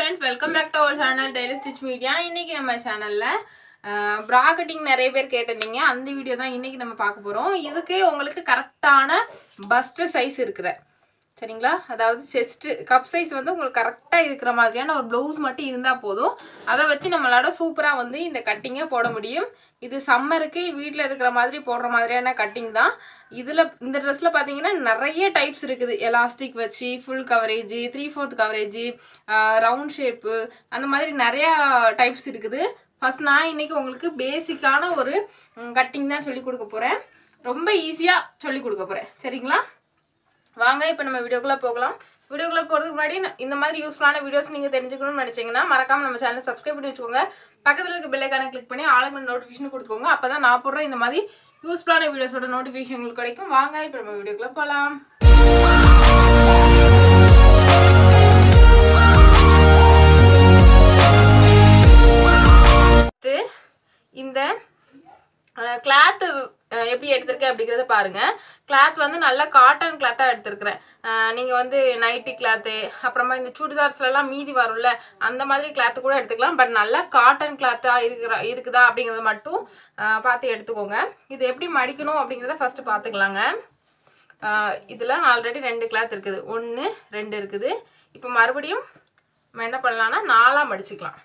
friends welcome back to our channel daily stitch media இன்னைக்கு நம்ம சேனலில் ப்ரா கட்டிங் நிறைய பேர் கேட்டிருந்தீங்க அந்த வீடியோ தான் இன்னைக்கு நம்ம பார்க்க போகிறோம் இதுக்கு உங்களுக்கு கரெக்டான பஸ்ட் சைஸ் இருக்கிற சரிங்களா அதாவது செஸ்ட்டு கப் சைஸ் வந்து உங்களுக்கு கரெக்டாக இருக்கிற மாதிரியான ஒரு ப்ளவுஸ் மட்டும் இருந்தால் போதும் அதை வச்சு நம்மளால சூப்பராக வந்து இந்த கட்டிங்கை போட முடியும் இது சம்மருக்கு வீட்டில் இருக்கிற மாதிரி போடுற மாதிரியான கட்டிங் தான் இதில் இந்த ட்ரெஸ்ஸில் பார்த்தீங்கன்னா நிறைய டைப்ஸ் இருக்குது எலாஸ்டிக் வச்சு full coverage three fourth coverage round shape அந்த மாதிரி நிறையா டைப்ஸ் இருக்குது ஃபர்ஸ்ட் நான் இன்னைக்கு உங்களுக்கு பேசிக்கான ஒரு கட்டிங் தான் சொல்லி கொடுக்க போகிறேன் ரொம்ப ஈஸியாக சொல்லி கொடுக்க போகிறேன் சரிங்களா வாங்க இப்போ நம்ம வீடியோக்குள்ளே போகலாம் வீடியோக்குள்ளே போகிறதுக்கு முன்னாடி நான் இந்த மாதிரி யூஸ்ஃபுல்லான வீடியோஸ் நீங்கள் தெரிஞ்சுக்கணும்னு நினச்சிங்கன்னா மறக்காமல் நம்ம சேனலை சப்ஸ்கிரைப் பண்ணி வச்சுக்கோங்க பக்கத்தில் இருக்க பெல்லைக்கான கிளிக் பண்ணி ஆளுங்க நோட்டிஃபிகேஷன் கொடுத்துக்கோங்க அப்போ தான் நான் போடுற இந்த மாதிரி யூஸ்ஃபுல்லான வீடியோஸோட நோட்டிஃபிகேஷன் உங்களுக்கு கிடைக்கும் வாங்க இப்போ நம்ம வீடியோக்குள்ளே போகலாம் இந்த கிளாத்து எப்படி எடுத்திருக்கேன் அப்படிங்கிறத பாருங்க கிளாத் வந்து நல்ல காட்டன் கிளாத்தாக எடுத்திருக்கிறேன் நீங்கள் வந்து நைட்டி கிளாத்து அப்புறமா இந்த சுடிதார்ஸ்லாம் மீதி வரும்ல அந்த மாதிரி கிளாத்து கூட எடுத்துக்கலாம் பட் நல்ல காட்டன் கிளாத்தாக இருக்கிற இருக்குதா அப்படிங்கிறத மட்டும் அஹ், பார்த்து எடுத்துக்கோங்க இது எப்படி மடிக்கணும் அப்படிங்கிறத ஃபஸ்ட்டு பார்த்துக்கலாங்க இதில் ஆல்ரெடி ரெண்டு கிளாத் இருக்குது ஒன்று ரெண்டு இருக்குது இப்போ மறுபடியும் நம்ம என்ன பண்ணலாம்னா நாலாக மடிச்சுக்கலாம்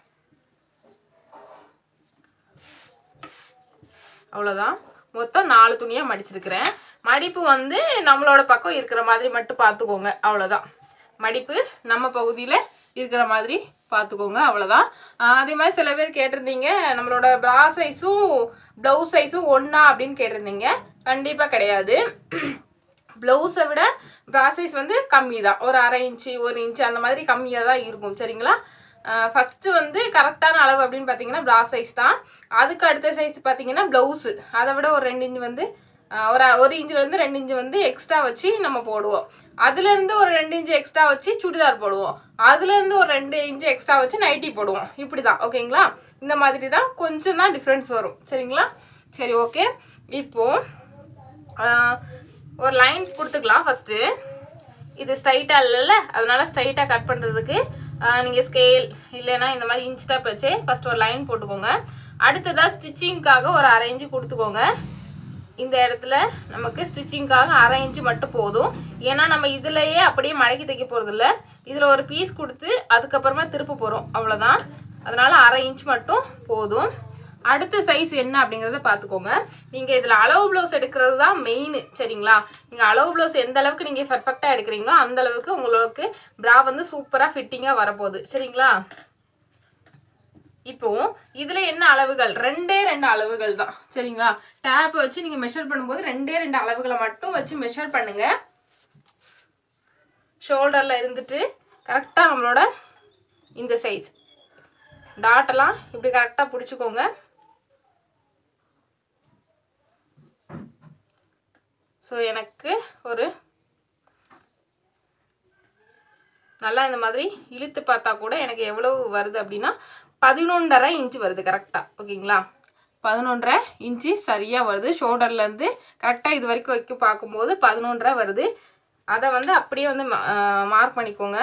அவ்வளோதான் மொத்தம் நாலு துணியாக மடிச்சிருக்கிறேன் மடிப்பு வந்து நம்மளோட பக்கம் இருக்கிற மாதிரி மட்டும் பார்த்துக்கோங்க அவ்வளோதான் மடிப்பு நம்ம பகுதியில் இருக்கிற மாதிரி பார்த்துக்கோங்க அவ்வளோதான் ஆஹ் அதே மாதிரி சில பேர் கேட்டிருந்தீங்க நம்மளோட ப்ரா சைஸும் ப்ளவுஸ் சைஸும் ஒன்றா அப்படின்னு கேட்டிருந்தீங்க கண்டிப்பாக கிடையாது ப்ளவுஸை விட ப்ரா சைஸ் வந்து கம்மி தான் ஒரு அரை இன்ச்சு ஒரு இன்ச்சு அந்த மாதிரி கம்மியாக தான் இருக்கும் சரிங்களா ஃபஸ்ட்டு வந்து கரெக்டான அளவு அப்படின்னு பார்த்தீங்கன்னா ப்ரா சைஸ் தான் அதுக்கு அடுத்த சைஸ் பார்த்தீங்கன்னா ப்ளவுஸு அதை விட ஒரு ரெண்டு இன்ச்சு வந்து ஆஹ் ஒரு ஒரு இன்ச்சிலேருந்து ரெண்டு இன்ச்சு வந்து எக்ஸ்ட்ரா வச்சு நம்ம போடுவோம் அதுலேருந்து ஒரு ரெண்டு இன்ச்சு எக்ஸ்ட்ரா வச்சு சுடிதார் போடுவோம் அதுலேருந்து ஒரு ரெண்டு இன்ச்சு எக்ஸ்ட்ரா வச்சு நைட்டி போடுவோம் இப்படி தான் ஓகேங்களா இந்த மாதிரி தான் கொஞ்சம் தான் டிஃப்ரென்ஸ் வரும் சரிங்களா சரி ஓகே இப்போது ஆஹ் ஒரு லைன் கொடுத்துக்கலாம் ஃபஸ்ட்டு இது ஸ்ட்ரைட்டாக இல்லைல்ல அதனால ஸ்ட்ரைட்டாக கட் பண்ணுறதுக்கு நீங்கள் ஸ்கேல் இல்லைன்னா இந்த மாதிரி இன்ச் டாப் வச்சு ஃபஸ்ட் ஒரு லைன் போட்டுக்கோங்க அடுத்ததாக ஸ்டிச்சிங்க்காக ஒரு அரை இன்ச்சு கொடுத்துக்கோங்க இந்த இடத்துல நமக்கு ஸ்டிச்சிங்க்காக அரை இன்ச்சு மட்டும் போதும் ஏன்னா நம்ம இதுலயே அப்படியே மடக்கி தைக்க போகிறதில்ல இதில் ஒரு பீஸ் கொடுத்து அதுக்கப்புறமா திருப்ப போகிறோம் அவ்வளோதான் அதனால அரை இன்ச் மட்டும் போதும் அடுத்த சைஸ் என்ன அப்படிங்கிறத பார்த்துக்கோங்க நீங்கள் இதில் அளவு ப்ளவுஸ் எடுக்கிறது தான் மெயின் சரிங்களா நீங்கள் அளவு ப்ளவுஸ் எந்த அளவுக்கு நீங்கள் பர்ஃபெக்டாக எடுக்கிறீங்களோ அந்த அளவுக்கு உங்களுக்கு ப்ரா வந்து சூப்பராக ஃபிட்டிங்காக வரப்போகுது சரிங்களா இப்போ இதுல என்ன அளவுகள் ரெண்டே ரெண்டு அளவுகள் தான் சரிங்களா டேப் வச்சு நீங்க மெஷர் பண்ணும்போது ரெண்டே ரெண்டு அளவுகளை மட்டும் வச்சு மெஷர் பண்ணுங்க ஷோல்டர்ல இருந்துட்டு கரெக்டா நம்மளோட இந்த சைஸ் டாட்டெல்லாம் இப்படி கரெக்டா பிடிச்சிக்கோங்க ஸோ எனக்கு ஒரு நல்லா இந்த மாதிரி இழுத்து பார்த்தா கூட எனக்கு எவ்வளவு வருது அப்படின்னா பதினொன்றரை இன்ச்சு வருது கரெக்டாக ஓகேங்களா பதினொன்றரை இன்ச்சு சரியாக வருது ஷோல்டர்லேருந்து கரெக்டாக இது வரைக்கும் வைக்க பார்க்கும்போது பதினொன்றரை வருது அதை வந்து அப்படியே வந்து மார்க் பண்ணிக்கோங்க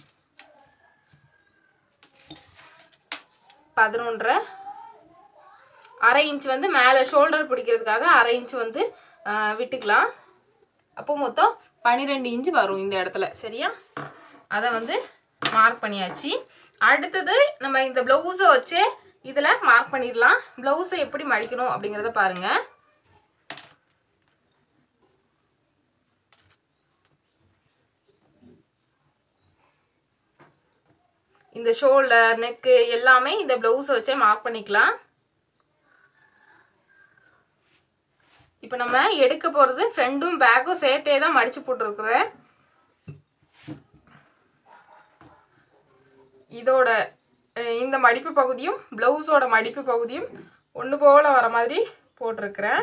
பதினொன்றரை அரை இன்ச் வந்து மேலே ஷோல்டர் பிடிக்கிறதுக்காக அரை இன்ச் வந்து ஆஹ், விட்டுக்கலாம் அப்போ மொத்தம் பன்னிரெண்டு இன்ச்சு வரும் இந்த இடத்துல சரியா அதை வந்து மார்க் பண்ணியாச்சு அடுத்தது நம்ம இந்த ப்ளவுஸை வச்சு இதில் மார்க் பண்ணிடலாம் ப்ளவுஸை எப்படி மடிக்கணும் அப்படிங்கிறத பாருங்க இந்த ஷோல்டர் நெக்கு எல்லாமே இந்த ப்ளவுஸை வச்சே மார்க் பண்ணிக்கலாம் இப்போ நம்ம எடுக்க போகிறது ஃப்ரண்ட்டும் பேக்கும் சேர்த்தே தான் மடித்து போட்டிருக்கிறேன் இதோட அஹ், இந்த மடிப்பு பகுதியும் ப்ளவுஸோட மடிப்பு பகுதியும் ஒன்று போல வர மாதிரி போட்டிருக்கிறேன்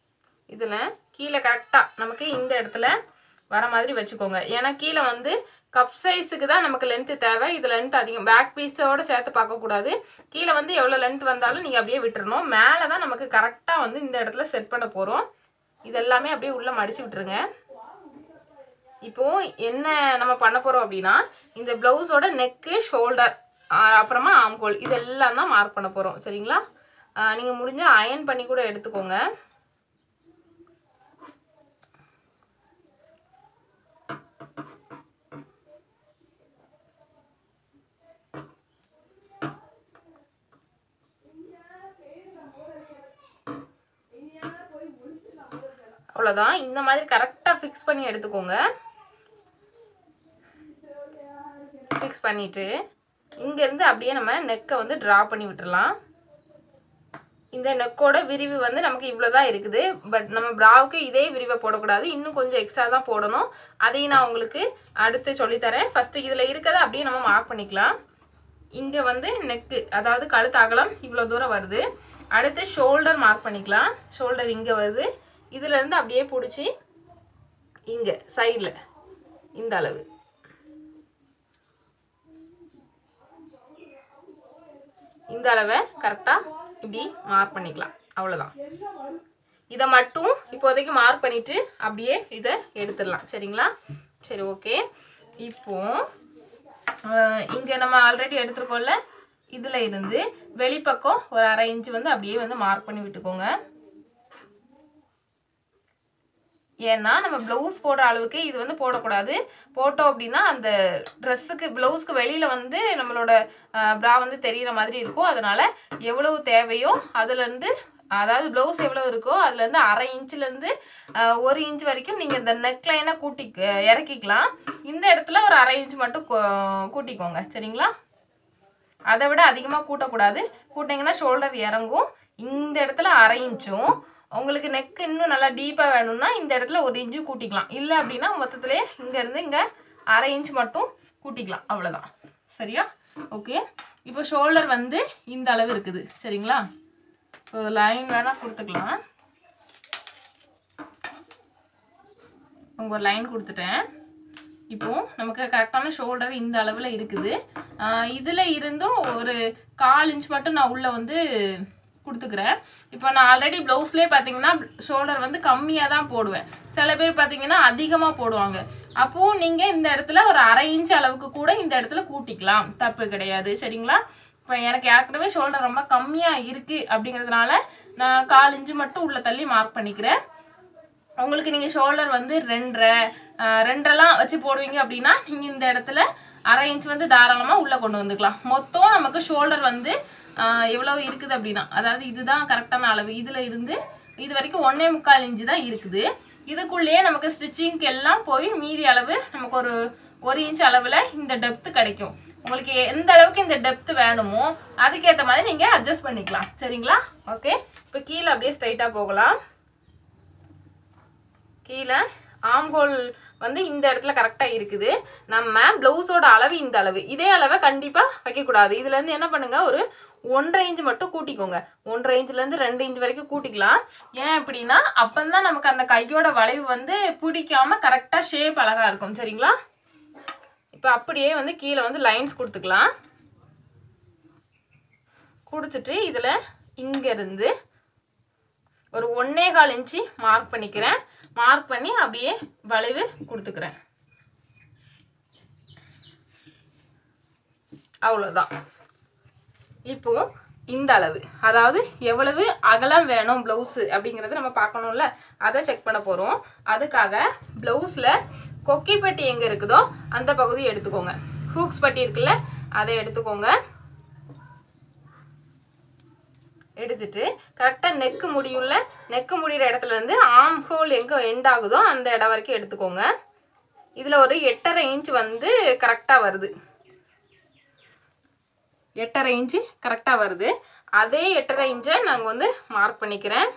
இதில் கீழே கரெக்டாக நமக்கு இந்த இடத்துல வர மாதிரி வச்சுக்கோங்க ஏன்னா கீழே வந்து கப் சைஸுக்கு தான் நமக்கு லென்த்து தேவை இது லென்த் அதிகம் பேக் பீஸோட சேர்த்து பார்க்கக்கூடாது கீழே வந்து எவ்வளோ லென்த் வந்தாலும் நீங்கள் அப்படியே விட்டுறணும் மேலே தான் நமக்கு கரெக்டாக வந்து இந்த இடத்துல செட் பண்ண போகிறோம் இது எல்லாமே அப்படியே உள்ளே மடிச்சு விட்டுருங்க இப்போ என்ன நம்ம பண்ண போகிறோம் அப்படின்னா இந்த ப்ளவுஸோட நெக்கு ஷோல்டர் அப்புறமா ஆம்கோல் இதெல்லாம் தான் மார்க் பண்ண போகிறோம் சரிங்களா நீங்கள் முடிஞ்சால் அயன் பண்ணி கூட எடுத்துக்கோங்க அவ்வளோதான் இந்த மாதிரி கரெக்டாக ஃபிக்ஸ் பண்ணி எடுத்துக்கோங்க ஃபிக்ஸ் பண்ணிவிட்டு இங்கேருந்து அப்படியே நம்ம நெக்கை வந்து ட்ரா பண்ணி விட்டுறலாம் இந்த நெக்கோட விரிவு வந்து நமக்கு இவ்வளோ தான் இருக்குது பட் நம்ம ப்ராவுக்கு இதே விரிவை போடக்கூடாது இன்னும் கொஞ்சம் எக்ஸ்ட்ரா தான் போடணும் அதையும் நான் உங்களுக்கு அடுத்து சொல்லித்தரேன் ஃபஸ்ட்டு இதில் இருக்கிறத அப்படியே நம்ம மார்க் பண்ணிக்கலாம் இங்கே வந்து நெக்கு அதாவது கழுத்து அகலம் இவ்வளோ தூரம் வருது அடுத்து ஷோல்டர் மார்க் பண்ணிக்கலாம் ஷோல்டர் இங்கே வருது இதுலேருந்து அப்படியே பிடிச்சி இங்கே சைடில் இந்த அளவு இந்த அளவை கரெக்டாக இப்படி மார்க் பண்ணிக்கலாம் அவ்வளோதான் இதை மட்டும் இப்போதைக்கு மார்க் பண்ணிவிட்டு அப்படியே இதை எடுத்துடலாம் சரிங்களா சரி ஓகே இப்போ இங்கே நம்ம ஆல்ரெடி எடுத்துருக்கோம்ல இதில் இருந்து வெளிப்பக்கம் ஒரு அரை இன்ச் வந்து அப்படியே வந்து மார்க் பண்ணி விட்டுக்கோங்க ஏன்னா நம்ம ப்ளவுஸ் போடுற அளவுக்கு இது வந்து போடக்கூடாது போட்டோம் அப்படின்னா அந்த ட்ரெஸ்ஸுக்கு ப்ளவுஸ்க்கு வெளியில் வந்து நம்மளோட ப்ரா வந்து தெரிகிற மாதிரி இருக்கும் அதனால் எவ்வளவு தேவையோ அதுலேருந்து அதாவது ப்ளவுஸ் எவ்வளோ இருக்கோ அதுலேருந்து அரை இன்ச்லேருந்து ஒரு இன்ச் வரைக்கும் நீங்கள் இந்த நெக் லைனை கூட்டி இறக்கிக்கலாம் இந்த இடத்துல ஒரு அரை இன்ச் மட்டும் கூ- கூட்டிக்கோங்க சரிங்களா அதை விட அதிகமாக கூட்டக்கூடாது கூட்டிங்கன்னா ஷோல்டர் இறங்கும் இந்த இடத்துல அரை இன்ச்சும் உங்களுக்கு நெக் இன்னும் நல்லா டீப்பாக வேணும்னா இந்த இடத்துல ஒரு இன்ச்சு கூட்டிக்கலாம் இல்லை அப்படின்னா மொத்தத்திலே இங்கேருந்து இங்கே அரை இன்ச் மட்டும் கூட்டிக்கலாம் அவ்வளோதான் சரியா ஓகே இப்போ ஷோல்டர் வந்து இந்த அளவு இருக்குது சரிங்களா இப்போ லைன் வேணால் கொடுத்துக்கலாம் உங்க ஒரு லைன் கொடுத்துட்டேன் இப்போ நமக்கு கரெக்டான ஷோல்டர் இந்த அளவில் இருக்குது ஆஹ் இதுல இருந்தும் ஒரு கால் இன்ச் மட்டும் நான் உள்ள வந்து கொடுத்துக்கிறேன் இப்போ நான் ஆல்ரெடி ப்ளவுஸ்லேயே பார்த்தீங்கன்னா ஷோல்டர் வந்து கம்மியாக தான் போடுவேன் சில பேர் பார்த்தீங்கன்னா அதிகமாக போடுவாங்க அப்போது நீங்கள் இந்த இடத்துல ஒரு அரை இன்ச் அளவுக்கு கூட இந்த இடத்துல கூட்டிக்கலாம் தப்பு கிடையாது சரிங்களா இப்போ எனக்கு ஏற்கனவே ஷோல்டர் ரொம்ப கம்மியாக இருக்குது அப்படிங்கிறதுனால நான் கால் இன்ச்சு மட்டும் உள்ள தள்ளி மார்க் பண்ணிக்கிறேன் உங்களுக்கு நீங்கள் ஷோல்டர் வந்து ரெண்டரை அஹ், ரெண்டரைலாம் வச்சு போடுவீங்க அப்படின்னா நீங்கள் இந்த இடத்துல அரை இன்ச் வந்து தாராளமாக உள்ளே கொண்டு வந்துக்கலாம் மொத்தம் நமக்கு ஷோல்டர் வந்து அஹ், எவ்வளவு இருக்குது அப்படின்னா அதாவது இதுதான் கரெக்டான அளவு இதில் இருந்து இது வரைக்கும் ஒன்றே முக்கால் இன்ச்சு தான் இருக்குது இதுக்குள்ளேயே நமக்கு ஸ்டிச்சிங்க்கு எல்லாம் போய் மீதி அளவு நமக்கு ஒரு ஒரு இன்ச் அளவில் இந்த டெப்த்து கிடைக்கும் உங்களுக்கு எந்த அளவுக்கு இந்த டெப்த் வேணுமோ அதுக்கேற்ற மாதிரி நீங்கள் அட்ஜஸ்ட் பண்ணிக்கலாம் சரிங்களா ஓகே இப்போ கீழே அப்படியே ஸ்ட்ரைட்டாக போகலாம் கீழே ஆம்கோல் வந்து இந்த இடத்துல கரெக்டாக இருக்குது நம்ம ப்ளவுஸோட அளவு இந்த அளவு இதே அளவை கண்டிப்பாக வைக்கக்கூடாது இதுலேருந்து என்ன பண்ணுங்க ஒரு ஒன்றரை இன்ச் மட்டும் கூட்டிக்கோங்க ஒன்றரை இன்ச்லேருந்து ரெண்டு இன்ச் வரைக்கும் கூட்டிக்கலாம் ஏன் அப்படின்னா அப்பந்தான் நமக்கு அந்த கையோட வளைவு வந்து பிடிக்காம கரெக்டாக ஷேப் அழகாக இருக்கும் சரிங்களா இப்போ அப்படியே வந்து கீழே வந்து லைன்ஸ் கொடுத்துக்கலாம் கொடுத்துட்டு இதில் இங்கேருந்து ஒரு ஒன்னே கால் இன்ச்சு மார்க் பண்ணிக்கிறேன் மார்க் பண்ணி அப்படியே வளைவு கொடுத்துக்கிறேன் அவ்வளோதான் இப்போ இந்த அளவு அதாவது எவ்வளவு அகலம் வேணும் ப்ளவுஸு அப்படிங்கிறத நம்ம பார்க்கணும்ல அதை செக் பண்ண போகிறோம் அதுக்காக ப்ளவுஸில் கொக்கி பட்டி எங்கே இருக்குதோ அந்த பகுதி எடுத்துக்கோங்க ஹூக்ஸ் பட்டி இருக்குல்ல அதை எடுத்துக்கோங்க எடுத்துட்டு கரெக்டாக நெக்கு முடியும்ல நெக்கு முடிகிற இடத்துல இருந்து ஆம் ஹோல் எங்கே எண்ட் ஆகுதோ அந்த இடம் வரைக்கும் எடுத்துக்கோங்க இதில் ஒரு எட்டரை இன்ச் வந்து கரெக்டாக வருது எட்டரை இன்ச்சு கரெக்டாக வருது அதே எட்டரை இன்ச்சை நாங்கள் வந்து மார்க் பண்ணிக்கிறேன்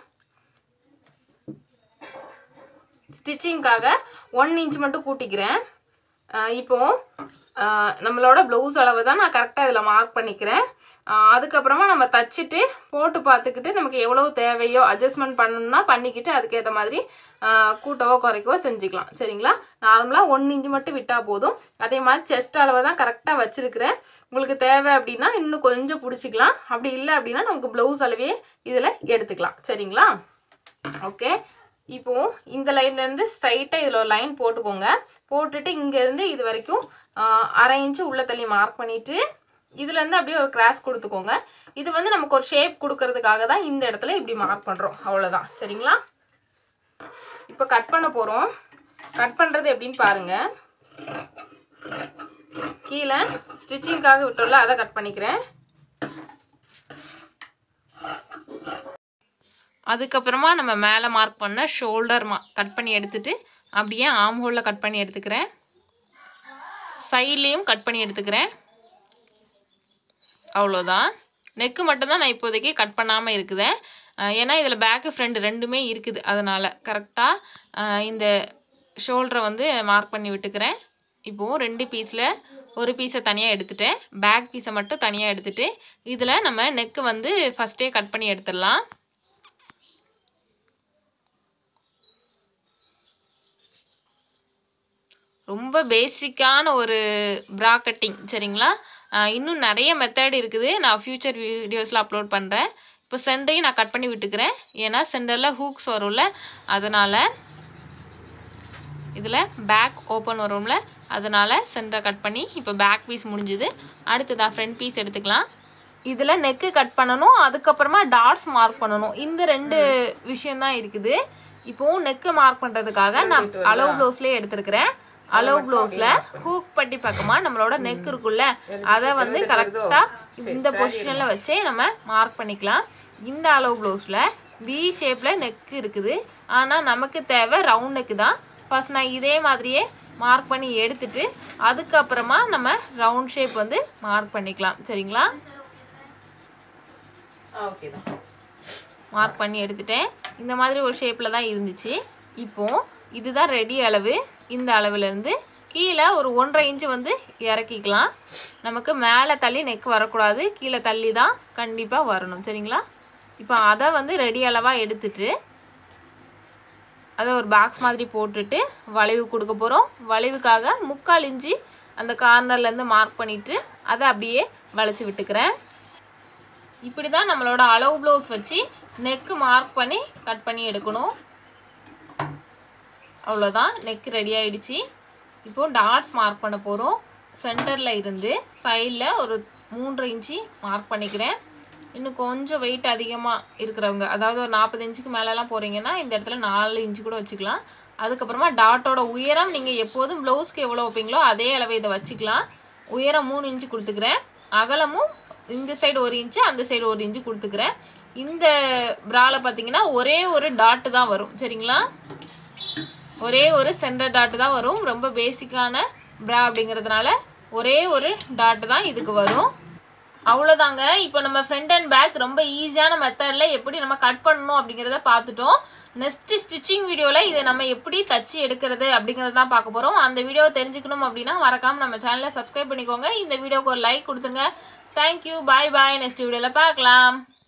ஸ்டிச்சிங்க்காக ஒன் இன்ச் மட்டும் கூட்டிக்கிறேன் ஆஹ் இப்போ ஆஹ் நம்மளோட ப்ளவுஸ் அளவு தான் நான் கரெக்டாக இதில் மார்க் பண்ணிக்கிறேன் ஆஹ் அதுக்கப்புறமா நம்ம தச்சுட்டு போட்டு பார்த்துக்கிட்டு நமக்கு எவ்வளவு தேவையோ அட்ஜஸ்ட்மெண்ட் பண்ணணும்னா பண்ணிக்கிட்டு அதுக்கேற்ற மாதிரி ஆஹ் கூட்டவோ குறைக்கவோ செஞ்சுக்கலாம் சரிங்களா நார்மலாக ஒன் இன்ச்சு மட்டும் விட்டால் போதும் அதே மாதிரி செஸ்ட் அளவை தான் கரெக்டாக வச்சுருக்கிறேன் உங்களுக்கு தேவை அப்படின்னா இன்னும் கொஞ்சம் பிடிச்சிக்கலாம் அப்படி இல்லை அப்படின்னா நமக்கு ப்ளவுஸ் அளவே இதில் எடுத்துக்கலாம் சரிங்களா ஓகே இப்போ இந்த லைன்லேருந்து ஸ்ட்ரைட்டாக இதில் ஒரு லைன் போட்டுக்கோங்க போட்டுட்டு இங்கேருந்து இது வரைக்கும் ஆஹ், அரை இன்ச்சு உள்ள தள்ளி மார்க் பண்ணிவிட்டு இதுலேருந்து அப்படியே ஒரு கிராஸ் கொடுத்துக்கோங்க இது வந்து நமக்கு ஒரு ஷேப் கொடுக்கறதுக்காக தான் இந்த இடத்துல இப்படி மார்க் பண்ணுறோம் அவ்வளோதான் சரிங்களா இப்போ கட் பண்ண போகிறோம் கட் பண்ணுறது எப்படின்னு பாருங்கள் கீழே ஸ்டிச்சிங்காக விட்டோம்ல அதை கட் பண்ணிக்கிறேன் அதுக்கப்புறமா நம்ம மேலே மார்க் பண்ண ஷோல்டர் மா கட் பண்ணி எடுத்துட்டு அப்படியே ஆம் ஹோலில் கட் பண்ணி எடுத்துக்கிறேன் சைட்லேயும் கட் பண்ணி எடுத்துக்கிறேன் அவ்வளோதான் நெக்கு மட்டும்தான் நான் இப்போதைக்கு கட் பண்ணாமல் இருக்குதேன் அஹ் ஏன்னா இதில் பேக்கு ஃப்ரண்ட் ரெண்டுமே இருக்குது அதனால் கரெக்டாக இந்த ஷோல்டரை வந்து மார்க் பண்ணி விட்டுக்கிறேன் இப்போது ரெண்டு பீஸில் ஒரு பீஸை தனியாக எடுத்துட்டேன் பேக் பீஸை மட்டும் தனியாக எடுத்துட்டு இதில் நம்ம நெக்கு வந்து ஃபஸ்ட்டே கட் பண்ணி எடுத்துடலாம் ரொம்ப பேசிக்கான ஒரு ப்ரா கட்டிங் சரிங்களா ஆஹ் இன்னும் நிறைய மெத்தட் இருக்குது நான் ஃப்யூச்சர் வீடியோஸில் அப்லோட் பண்ணுறேன் இப்போ சென்டரையும் நான் கட் பண்ணி விட்டுக்கிறேன் ஏன்னா சென்டரில் ஹூக்ஸ் வரும்ல அதனால் இதில் பேக் ஓப்பன் வரும்ல அதனால் சென்டரை கட் பண்ணி இப்போ பேக் பீஸ் முடிஞ்சுது அடுத்ததாக ஃப்ரண்ட் பீஸ் எடுத்துக்கலாம் இதில் நெக்கு கட் பண்ணணும் அதுக்கப்புறமா டாட்ஸ் மார்க் பண்ணணும் இந்த ரெண்டு விஷயம்தான் இருக்குது இப்போவும் நெக்கு மார்க் பண்ணுறதுக்காக நான் அளவு ப்ளவுஸ்லேயே எடுத்துருக்கிறேன் அளவு ப்ளவுஸில் ஹூக் பட்டி பக்கமாக நம்மளோட நெக் இருக்குல்ல அதை வந்து கரெக்டாக இந்த பொசிஷனில் வச்சே நம்ம மார்க் பண்ணிக்கலாம் இந்த அளவு ப்ளவுஸில் வி ஷேப்பில் நெக் இருக்குது ஆனால் நமக்கு தேவை ரவுண்ட் நெக்கு தான் ஃபர்ஸ்ட் நான் இதே மாதிரியே மார்க் பண்ணி எடுத்துட்டு அதுக்கப்புறமா நம்ம ரவுண்ட் ஷேப் வந்து மார்க் பண்ணிக்கலாம் சரிங்களா ஓகே தான் மார்க் பண்ணி எடுத்துட்டேன் இந்த மாதிரி ஒரு ஷேப்பில் தான் இருந்துச்சு இப்போ இதுதான் ரெடி அளவு இந்த அளவுலேருந்து கீழே ஒரு ஒன்றரை இன்ச்சு வந்து இறக்கிக்கலாம் நமக்கு மேலே தள்ளி நெக் வரக்கூடாது கீழே தள்ளி தான் கண்டிப்பாக வரணும் சரிங்களா இப்போ அதை வந்து ரெடி அளவாக எடுத்துட்டு அதை ஒரு பாக்ஸ் மாதிரி போட்டுட்டு வளைவு கொடுக்க போகிறோம் வளைவுக்காக முக்கால் இன்ச்சு அந்த கார்னர்லேருந்து மார்க் பண்ணிவிட்டு அதை அப்படியே வளைச்சி விட்டுக்கிறேன் இப்படி தான் நம்மளோட அளவு ப்ளவுஸ் வச்சு நெக்கு மார்க் பண்ணி கட் பண்ணி எடுக்கணும் அவ்வளோதான் நெக் ரெடி ஆயிடுச்சு இப்போ டாட்ஸ் மார்க் பண்ண போகிறோம் சென்டரில் இருந்து சைடில் ஒரு மூன்று இன்ச்சு மார்க் பண்ணிக்கிறேன் இன்னும் கொஞ்சம் வெயிட் அதிகமாக இருக்கிறவங்க அதாவது ஒரு நாற்பது இன்ச்சுக்கு மேலெலாம் போகிறீங்கன்னா இந்த இடத்துல நாலு இன்ச்சு கூட வச்சுக்கலாம் அதுக்கப்புறமா டாட்டோட உயரம் நீங்கள் எப்போதும் ப்ளவுஸ்க்கு எவ்வளோ வைப்பீங்களோ அதே அளவு இதை வச்சுக்கலாம் உயரம் மூணு இன்ச்சு கொடுத்துக்கிறேன் அகலமும் இந்த சைடு ஒரு இன்ச்சு அந்த சைடு ஒரு இன்ச்சு கொடுத்துக்கிறேன் இந்த ப்ராவில் பார்த்தீங்கன்னா ஒரே ஒரு டாட்டு தான் வரும் சரிங்களா ஒரே ஒரு சென்டர் டாட் தான் வரும் ரொம்ப பேசிக்கான ப்ரா அப்படிங்கிறதுனால ஒரே ஒரு டாட் தான் இதுக்கு வரும் அவ்வளோதாங்க இப்போ நம்ம ஃப்ரண்ட் அண்ட் பேக் ரொம்ப ஈஸியான மெத்தடில் எப்படி நம்ம கட் பண்ணணும் அப்படிங்கிறத பார்த்துட்டோம் நெக்ஸ்ட் ஸ்டிச்சிங் வீடியோவில் இதை நம்ம எப்படி தச்சு எடுக்கிறது அப்படிங்கிறத தான் பார்க்க போகிறோம் அந்த வீடியோவை தெரிஞ்சுக்கணும் அப்படின்னா மறக்காமல் நம்ம சேனலை சப்ஸ்கிரைப் பண்ணிக்கோங்க இந்த வீடியோக்கு ஒரு லைக் கொடுத்துருங்க தேங்க்யூ பாய் பாய் நெக்ஸ்ட் வீடியோவில் பார்க்கலாம்